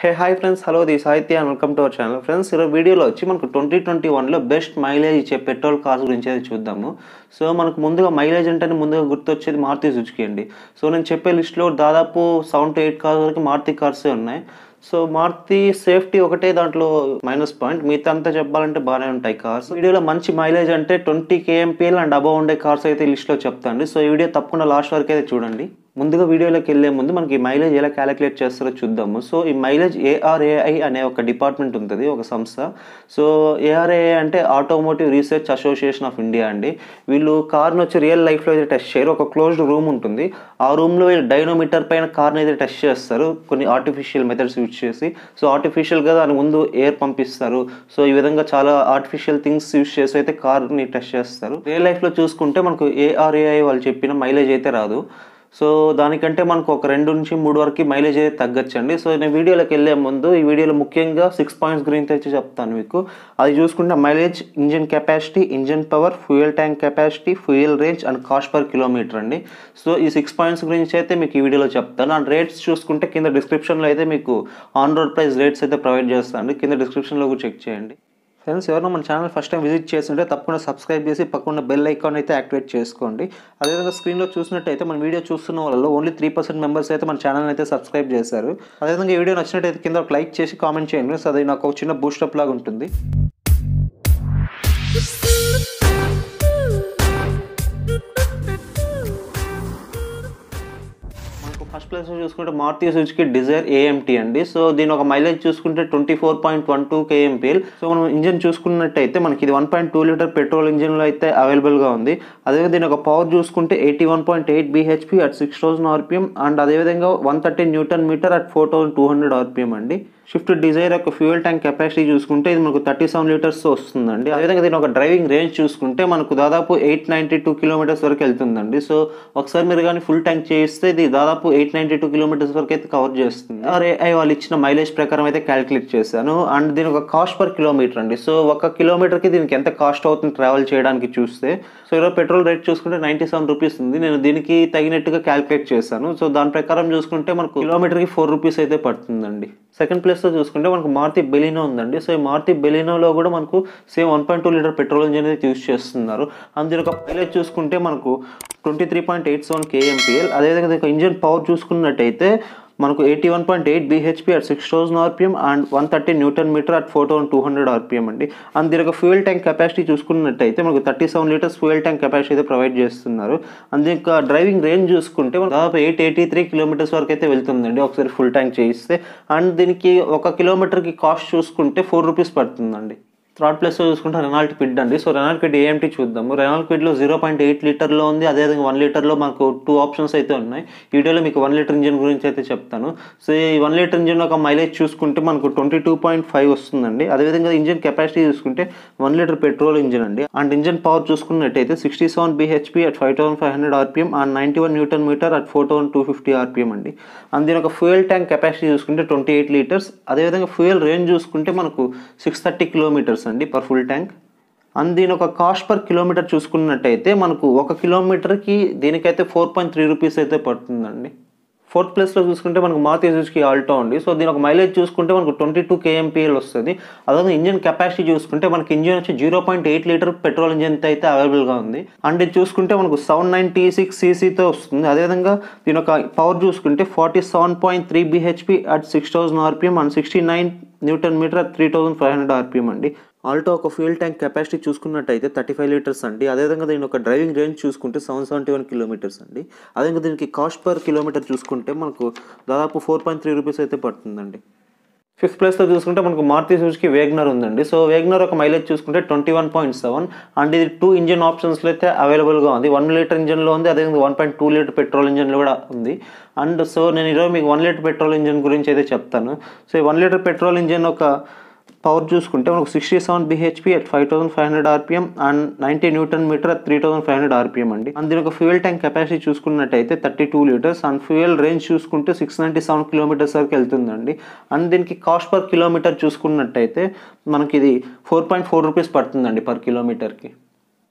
hey hi friends hello the Sahitya and welcome to our channel friends ఈరోజు వీడియోలో వచ్చి మనకు ట్వంటీ ట్వంటీ వన్లో బెస్ట్ మైలేజ్ ఇచ్చే పెట్రోల్ కార్స్ గురించి అయితే చూద్దాము సో మనకు ముందుగా మైలేజ్ అంటేనే ముందుగా గుర్తొచ్చేది మారుతి సుజుకి అండి సో నేను చెప్పే లిస్ట్లో దాదాపు సెవెన్ టు ఎయిట్ కార్స్ వరకు మారుతి కార్సే ఉన్నాయి సో మారుతి సేఫ్టీ ఒకటే దాంట్లో మైనస్ పాయింట్ మిగతా అంతా చెప్పాలంటే బాగానే ఉంటాయి కార్స్ వీడియోలో మంచి మైలేజ్ అంటే ట్వంటీ కేఎంపీఎల్ అండ్ అబవ్ ఉండే కార్స్ అయితే లిస్ట్లో చెప్తాను సో ఈ వీడియో తప్పకుండా లాస్ట్ వరకు అయితే చూడండి ముందుగా వీడియోలోకి వెళ్ళే ముందు మనకి మైలేజ్ ఎలా క్యాలిక్యులేట్ చేస్తారో చూద్దాము సో ఈ మైలేజ్ ఏఆర్ఏఐ అనే ఒక డిపార్ట్మెంట్ ఉంటుంది ఒక సంస్థ సో ఏఆర్ఏఐ అంటే automotive research association of India అండి వీళ్ళు కార్ని వచ్చి రియల్ లైఫ్లో అయితే టెస్ట్ చేయరు ఒక క్లోజ్డ్ రూమ్ ఉంటుంది ఆ రూమ్లో వీళ్ళు డైనోమీటర్ పైన కార్ని అయితే టెస్ట్ చేస్తారు కొన్ని ఆర్టిఫిషియల్ మెథడ్స్ యూజ్ చేసి సో ఆర్టిఫిషియల్గా దాని ముందు ఎయిర్ పంపిస్తారు సో ఈ విధంగా చాలా ఆర్టిఫిషియల్ థింగ్స్ యూజ్ చేసి అయితే కార్ని టెస్ట్ చేస్తారు రియల్ లైఫ్లో చూసుకుంటే మనకు ఏఆర్ఏఐ వాళ్ళు చెప్పిన మైలేజ్ అయితే రాదు సో దానికంటే మనకు ఒక రెండు నుంచి మూడు వరకు మైలేజ్ అయితే తగ్గచ్చండి సో నేను వీడియోలోకి వెళ్ళే ముందు ఈ వీడియోలో ముఖ్యంగా సిక్స్ పాయింట్స్ గురించి అయితే చెప్తాను మీకు అది చూసుకుంటే mileage engine capacity engine power fuel tank capacity fuel range and cost per kilometre అండి సో ఈ సిక్స్ పాయింట్స్ గురించి అయితే మీకు ఈ వీడియోలో చెప్తాను అండ్ రేట్స్ చూసుకుంటే కింద డిస్క్రిప్షన్లో అయితే మీకు ఆన్ రోడ్ ప్రైస్ రేట్స్ అయితే ప్రొవైడ్ చేస్తాను కింద డిస్క్రిప్షన్లో కూడా చెక్ చేయండి ఫ్రెండ్స్ ఎవరైనా మన ఛానల్ ఫస్ట్ టైం విజిట్ చేస్తుంటే తప్పకుండా సబ్స్క్రైబ్ చేసి పక్కన బెల్ ఐకాన్ అయితే యాక్టివేట్ చేసుకోండి అదేవిధంగా స్క్రీన్లో చూసినట్టయితే మన వీడియో చూస్తున్న వాళ్ళలో ఓన్లీ త్రీ పర్సెంట్ మెంబర్స్ అయితే మన ఛానల్ అయితే సబ్స్క్రైబ్ చేశారు అదేవిధంగా ఈ వీడియో నచ్చినట్టయితే కింద ఒక లైక్ చేసి కామెంట్ చేయండి సో అది నాకు ఒక చిన్న బూస్టప్ లాగా ఉంటుంది మనకు ఫస్ట్ ప్లేస్ చూసుకుంటే మారుతి సుజుకి డిజైర్ ఏఎంటీ అండి సో దీని ఒక మైలేజ్ చూసుకుంటే twenty four point one two KMPL so మనం ఇంజన్ చూసుకున్నట్టయితే మనకి ఇది one point two litre petrol ఇంజన్లో అయితే అవైలబుల్గా ఉంది అదేవిధంగా దీని ఒక పవర్ చూసుకుంటే eighty one point eight BHP at six thousand RPM and అదేవిధంగా one thirty newton metre at four thousand two hundred RPM అండి షిఫ్ట్ డిజైర్ యొక్క ఫ్యూయల్ ట్యాంక్ కెపాసిటీ చూసుకుంటే ఇది మనకు థర్టీ సెవెన్ లీటర్స్ వస్తుందండి అదేవిధంగా దీని ఒక డ్రైవింగ్ రేంజ్ చూసుకుంటే మనకు దాదాపు ఎయిట్ నైంటీ టూ కిలోమీటర్స్ వరకు వెళ్తుందండి సో ఒకసారి మీరు కానీ ఫుల్ ట్యాంక్ చేయిస్తే ఇది దాదాపు ఎయిట్ నైంటీ టూ కిలోమీటర్స్ వరకు అయితే కవర్ చేస్తుంది ఆర్ఏఐ వాళ్ళు ఇచ్చిన మైలేజ్ ప్రకారం అయితే క్యాలిక్యులేట్ చేశాను అండ్ దీని ఒక కాస్ట్ పర్ కిలోమీటర్ అండి సో ఒక కిలోమీటర్కి దీనికి ఎంత కాస్ట్ అవుతుంది ట్రావెల్ చేయడానికి చూస్తే సో ఈరోజు పెట్రోల్ రేట్ చూసుకుంటే నైంటీ సెవెన్ రూపీస్ ఉంది నేను దీనికి తగినట్టుగా క్యాలిక్యులేట్ చేశాను సో దాని ప్రకారం చూసుకుంటే మనకు కిలోమీటర్కి ఫోర్ రూపీస్ అయితే పడుతుందండి సెకండ్ ప్లేస్లో చూసుకుంటే మనకు మారుతి బెలినో ఉందండి సో ఈ మారుతి బెలినోలో కూడా మనకు same one point two litre petrol engine అయితే యూస్ చేస్తున్నారు అందులో ఒక మైలేజ్ చూసుకుంటే మనకు twenty three point eight seven KMPL అదేవిధంగా దీనికి ఇంజిన్ పవర్ చూసుకున్నట్టయితే మనకు eighty one point eight BHP at six thousand RPM and one thirty newton metre at four thousand two hundred RPM అండి అండ్ దీని యొక్క ఫ్యూయల్ ట్యాంక్ కెపాసిటీ చూసుకున్నట్టయితే మనకు thirty seven litres fuel tank capacity అయితే provide చేస్తున్నారు and దీని యొక్క driving range చూసుకుంటే మనకు దాదాపు ఎయిట్ ఎయిటీ త్రీ కిలోమీటర్స్ వరకు అయితే వెళ్తుందండి ఒకసారి ఫుల్ ట్యాంక్ చేయిస్తే అండ్ దీనికి ఒక కిలోమీటర్కి కాస్ట్ చూసుకుంటే ఫోర్ రూపీస్ పడుతుందండి థర్డ్ ప్లేస్లో చూసుకుంటే రెనాల్ట్ క్విడ్ అండి సో రెనాల్ట్ క్విడ్ ఏఎంటీ చూద్దాము రెనాల్ట్ క్విడ్లో జీరో పాయింట్ ఎయిట్ లీటర్లో ఉంది అదేవిధంగా వన్ లీటర్లో మాకు టూ ఆప్షన్స్ అయితే ఉన్నాయి ఈ వీడియోలో మీకు వన్ లీటర్ ఇంజిన్ గురించి అయితే చెప్తాను సో ఈ వన్ లీటర్ ఇంజిన్ ఒక మైలేజ్ చూసుకుంటే మనకు ట్వంటీ టూ పాయింట్ ఫైవ్ వస్తుందండి అదేవిధంగా ఇంజిన్ కెపాసిటీ చూసుకుంటే వన్ లీటర్ పెట్రోల్ ఇంజిన్ అండి అండ్ ఇంజిన్ పవర్ చూసుకున్నట్టయితే sixty seven BHP at five thousand five hundred RPM and ninety one newton metre at four thousand two fifty RPM అండి and దీని ఒక fuel tank capacity చూసుకుంటే twenty eight litres అదేవిధంగా fuel range చూసుకుంటే మనకు six thirty kilometres అండి per full tank and దీని ఒక కాస్ట్ పర్ కిలోమీటర్ చూసుకున్నట్టయితే మనకు ఒక కిలోమీటర్కి దీనికైతే ఫోర్ పాయింట్ త్రీ రూపీస్ అయితే పడుతుందండి ఫోర్త్ ప్లేస్లో చూసుకుంటే మనకు మారుతి సుజుకి ఆల్టో ఉంది సో దీని ఒక మైలేజ్ చూసుకుంటే మనకు ట్వంటీ టూ కేఎంపీఎల్ వస్తుంది అదే ఇంజిన్ కెపాసిటీ చూసుకుంటే మనకి ఇంజిన్ వచ్చి zero point eight litre petrol engine అయితే అవైలబుల్గా ఉంది అండ్ ఇది చూసుకుంటే మనకు సెవెన్ నైంటీ సిక్స్ సీసీతో వస్తుంది అదేవిధంగా దీని ఒక పవర్ చూసుకుంటే forty seven point three BHP at six thousand RPM and sixty nine newton metre at three thousand five hundred RPM అండి ఆల్టో ఒక ఫ్యూల్ ట్యాంక్ కెపాసిటీ చూసుకున్నట్టయితే థర్టీ ఫైవ్ లీటర్స్ అండి అదేవిధంగా దీని ఒక డ్రైవింగ్ రేంజ్ చూసుకుంటే సెవెన్ సెవెంటీ వన్ కిలోమీటర్స్ అండి అదేవిధంగా దీనికి కాస్ట్ పర్ కిలోమీటర్ చూసుకుంటే మనకు దాదాపు ఫోర్ పాయింట్ త్రీ రూపీస్ అయితే పడుతుందండి ఫిఫ్త్ ప్లేస్లో చూసుకుంటే మనకు మారుతి సుజుకి వేగ్నర్ ఉందండి సో వేగ్నర్ ఒక మైలేజ్ చూసుకుంటే twenty one point seven and ఇది టూ ఇంజిన్ ఆప్షన్స్లో అయితే అవైలబుల్గా ఉంది వన్ లీటర్ ఇంజిన్లో ఉంది అదేవిధంగా one point two litre petrol ఇంజిన్లో కూడా ఉంది అండ్ సో నేను ఈరోజు మీకు వన్ లీటర్ పెట్రోల్ ఇంజిన్ గురించి అయితే చెప్తాను సో ఈ వన్ లీటర్ పెట్రోల్ ఇంజిన్ ఒక పవర్ చూసుకుంటే మనకు sixty seven BHP at five thousand five hundred RPM and ninety newton metre at three thousand five hundred RPM అండి అండ్ దీని ఒక ఫ్యూయల్ ట్యాంక్ కెపాసిటీ చూసుకున్నట్టయితే thirty two litres and fuel range చూసుకుంటే six ninety seven kilometres వరకు వెళ్తుందండి and దీనికి cost per kilometre చూసుకున్నట్టయితే మనకి ఇది ఫోర్ పాయింట్ ఫోర్ రూపీస్ పడుతుందండి పర్ కిలోమీటర్కి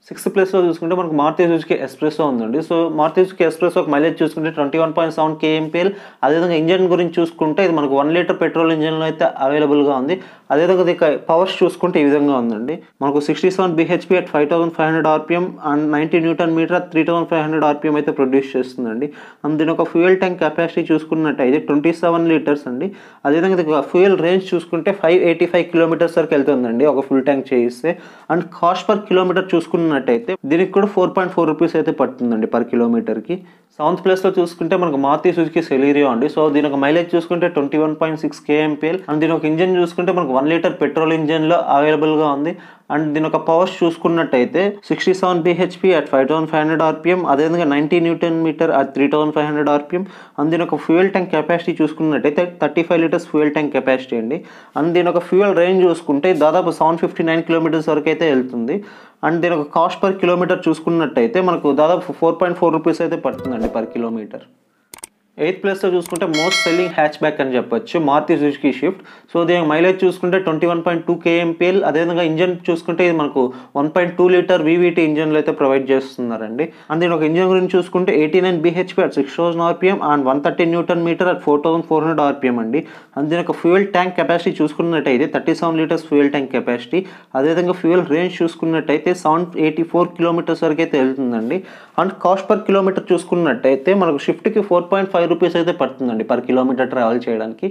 సిక్స్త్ ప్లేస్లో చూసుకుంటే మనకు మారుతి సుజుకి ఎస్ప్రెసో ఉందండి సో మారుతి సుజుకి ఎస్ప్రెసో ఒక మైలేజ్ చూసుకుంటే twenty one point seven KMPL అదేవిధంగా ఇంజన్ గురించి చూసుకుంటే ఇది మనకు వన్ లీటర్ పెట్రోల్ ఇంజన్లో అయితే అవైలబుల్గా ఉంది అదేవిధంగా ఇది పవర్స్ చూసుకుంటే ఈ విధంగా ఉందండి మనకు sixty seven BHP at five thousand five hundred RPM and ninety newton metre at three thousand five hundred RPM అయితే ప్రొడ్యూస్ చేస్తుందండి అండ్ దీని ఒక ఫ్యూయల్ ట్యాంక్ కెపాసిటీ చూసుకున్నట్టయితే ట్వంటీ సెవెన్ లీటర్స్ అండి అదేవిధంగా ఇది ఫ్యూయల్ రేంజ్ చూసుకుంటే ఫైవ్ ఎయిటీ ఫైవ్ కిలోమీటర్స్ వరకు వెళ్తుందండి ఒక ఫుల్ ట్యాంక్ చేయిస్తే అండ్ కాస్ట్ పర్ కిలోమీటర్ చూసుకున్నట్టయితే దీనికి కూడా ఫోర్ పాయింట్ ఫోర్ రూపీస్ అయితే పడుతుందండి పర్ కిలోమీటర్కి సెవెంత్ ప్లేస్లో చూసుకుంటే మనకు మారుతి సుజుకి సెలీరియో అండి సో దీని ఒక మైలేజ్ చూసుకుంటే twenty one point six KMPL and దీని ఒక ఇంజన్ చూసుకుంటే మనకు వన్ లీటర్ పెట్రోల్ ఇంజన్లో అవైలబుల్గా ఉంది అండ్ దీని ఒక పవర్స్ చూసుకున్నట్టయితే sixty seven BHP at five thousand five hundred RPM అదేవిధంగా ninety newton metre at three thousand five hundred RPM and దీని ఒక ఫ్యూయల్ ట్యాంక్ కెపాసిటీ చూసుకున్నట్టయితే thirty five litres fuel tank capacity అండి అండ్ దీని ఒక ఫ్యూయల్ రేంజ్ చూసుకుంటే దాదాపు seven fifty nine kilometres వరకు అయితే వెళ్తుంది అండ్ దీని ఒక కాస్ట్ పర్ కిలోమీటర్ చూసుకున్నట్టయితే మనకు దాదాపు ఫోర్ పాయింట్ ఫోర్ రూపీస్ అయితే పడుతుందండి పర్ కిలోమీటర్ ఎయిత్ ప్లేస్లో చూసుకుంటే మోస్ట్ సెల్లింగ్ హ్యాచ్ బ్యాక్ అని చెప్పొచ్చు మారుతి సుజుకి షిఫ్ట్ సో దీని మైలేజ్ చూసుకుంటే twenty one point two KMPL అదేవిధంగా ఇంజన్ చూసుకుంటే ఇది మనకు one point two litre VVT ఇంజన్లు అయితే ప్రొవైడ్ చేస్తున్నారండి అండ్ దీని ఒక ఇంజన్ గురించి చూసుకుంటే eighty nine BHP at six thousand RPM and one thirty newton metre at four thousand four hundred RPM అండి అండ్ దీని ఒక ఫ్యూయల్ ట్యాంక్ కెపాసిటీ చూసుకున్నట్టయితే thirty seven litres fuel tank capacity అదేవిధంగా ఫ్యూయల్ రేంజ్ చూసుకున్నట్టయితే seven eighty four kilometres వరకు అయితే వెళ్తుందండి and cost per kilometre చూసుకున్నట్టయితే మనకు షిఫ్ట్కి ఫోర్ పాయింట్ ఫైవ్ రూపీస్ అయితే పడుతుందండి పర్ కిలోమీటర్ ట్రావెల్ చేయడానికి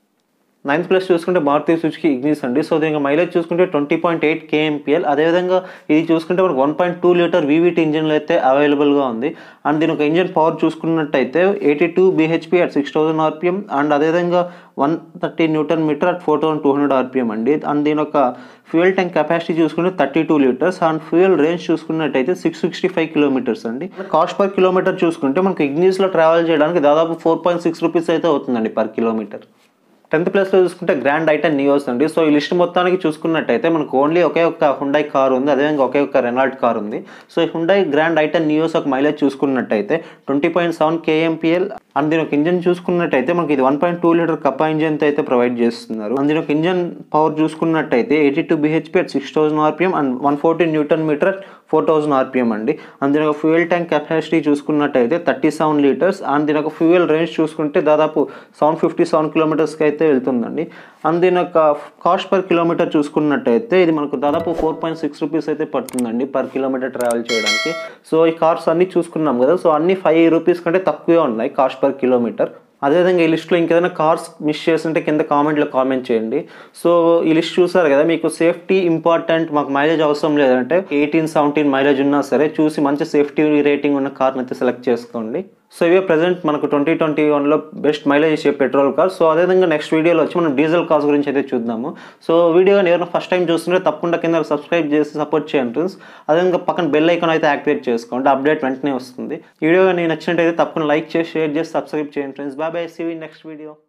నైన్త్ ప్లస్ చూసుకుంటే మారుతి సుజుకి ఇగ్నిస్ అండి సో దీనికి మైలేజ్ చూసుకుంటే ట్వంటీ పాయింట్ ఎయిట్ కేఎంపిఎల్ అదేవిధంగా ఇది చూసుకుంటే మనకు one point two litre VVT ఇంజన్లో అయితే అవైలబుల్గా ఉంది అండ్ దీని ఒక ఇంజన్ పవర్ చూసుకున్నట్టయితే eighty two BHP at six thousand RPM and అదేవిధంగా one thirty newton metre at four thousand two hundred RPM అండి అండ్ దీని ఒక ఫ్యూయల్ ట్యాంక్ కెపాసిటీ చూసుకుంటే thirty two litres and fuel range చూసుకున్నట్టయితే six sixty five kilometres అండి cost per kilometre చూసుకుంటే మనకు ఇగ్నిస్లో travel చేయడానికి దాదాపు ఫోర్ పాయింట్ సిక్స్ రూపీస్ అయితే అవుతుందండి పర్ కిలోమీటర్ టెన్త్ ప్లేస్లో చూసుకుంటే గ్రాండ్ ఐటన్ నియోస్ అండి సో ఈ లిస్ట్ మొత్తానికి చూసుకున్నట్టయితే మనకు ఓన్లీ ఒకే ఒక హుండై కార్ ఉంది అదేవిధంగా ఒకే ఒక రెనాల్ట్ కార్ ఉంది సో ఈ హుండై గ్రాండ్ ఐటన్ నియోస్ ఒక మైలేజ్ చూసుకున్నట్టయితే twenty point seven KMPL and దీని ఒక ఇంజన్ చూసుకున్నట్టయితే మనకి ఇది one point two litre Kappa ఇంజన్తో అయితే ప్రొవైడ్ చేస్తున్నారు అండ్ దీని ఒక ఇంజన్ పవర్ చూసుకున్నట్టయితే eighty two BHP at six thousand RPM and one fourteen newton metre four thousand RPM అండి అండ్ దీని ఒక ఫ్యూయల్ ట్యాంక్ కెపాసిటీ చూసుకున్నట్టయితే థర్టీ సెవెన్ లీటర్స్ అండ్ దీని ఒక ఫ్యూయల్ రేంజ్ చూసుకుంటే దాదాపు సెవెన్ ఫిఫ్టీ సెవెన్ కిలోమీటర్స్కి అయితే వెళ్తుందండి అండ్ దీని యొక్క కాస్ట్ పర్ కిలోమీటర్ చూసుకున్నట్టయితే ఇది మనకు దాదాపు ఫోర్ పాయింట్ సిక్స్ రూపీస్ అయితే పడుతుందండి పర్ కిలోమీటర్ ట్రావెల్ చేయడానికి సో ఈ కార్స్ అన్ని చూసుకున్నాం కదా సో అన్ని ఫైవ్ రూపీస్ కంటే తక్కువే ఉన్నాయి కాస్ట్ పర్ కిలోమీటర్ అదేవిధంగా ఈ లిస్ట్లో ఇంకేదైనా కార్స్ మిస్ చేస్తుంటే కింద కామెంట్లో కామెంట్ చేయండి సో ఈ లిస్ట్ చూసారు కదా మీకు సేఫ్టీ ఇంపార్టెంట్ మాకు మైలేజ్ అవసరం లేదంటే ఎయిటీన్ సెవెంటీన్ మైలేజ్ ఉన్నా సరే చూసి మంచి సేఫ్టీ రేటింగ్ ఉన్న కార్ని అయితే సెలెక్ట్ చేసుకోండి సో ఇవే ప్రజెంట్ మనకు ట్వంటీ ట్వంటీ వన్లో బెస్ట్ మైలేజ్ ఇచ్చే పెట్రోల్ కార్ సో అదేవిధంగా నెక్స్ట్ వీడియోలో వచ్చి మనం డీజిల్ కార్స్ గురించి అయితే చూద్దాము సో వీడియోని ఎవరైనా ఫస్ట్ టైం చూస్తుంటే తప్పకుండా కింద సబ్స్క్రైబ్ చేసి సపోర్ట్ చేయండి ఫ్రెండ్స్ అదేవిధంగా పక్కన బెల్ ఐకాన్ అయితే యాక్టివేట్ చేసుకోండి అప్డేట్ వెంటనే వస్తుంది ఈ వీడియో నేను నచ్చినట్టయితే తప్పకుండా లైక్ చేసి షేర్ చేసి సబ్స్క్రైబ్ చేయండి friends bye bye see next video